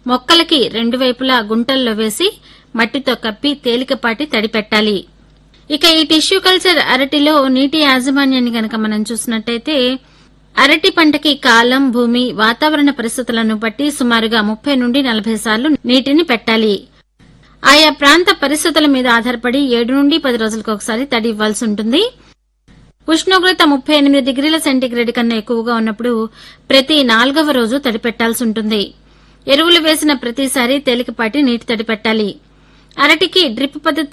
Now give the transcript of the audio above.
మొక్కలకి రెండు వైపులా గుంటల్లో వేసి మట్టితో కప్పి తేలికపాటి తడి పెట్టాలి ఇక ఈ టిష్యూ కల్చర్ అరటిలో నీటి యాజమాన్యాన్ని గనక మనం చూసినట్టయితే అరటి పంటకి కాలం భూమి వాతావరణ పరిస్థితులను బట్టి సుమారుగా ముప్పై నుండి నలభై సార్లు నీటిని పెట్టాలి ఆయా ప్రాంత పరిస్థితుల మీద ఆధారపడి ఏడు నుండి పది రోజులకు ఒకసారి తడి ఇవ్వాల్సి ఉంటుంది ఉష్ణోగ్రత ముప్పై ఎనిమిది డిగ్రీల సెంటీగ్రేడ్ కన్నా ఎక్కువగా ఉన్నప్పుడు ప్రతి నాలుగవ రోజు తడి పెట్టాల్సి ఉంటుంది ఎరువులు వేసిన ప్రతిసారి తేలికపాటి నీటి తడి పెట్టాలి అరటికి డ్రిప్ పద్ధతి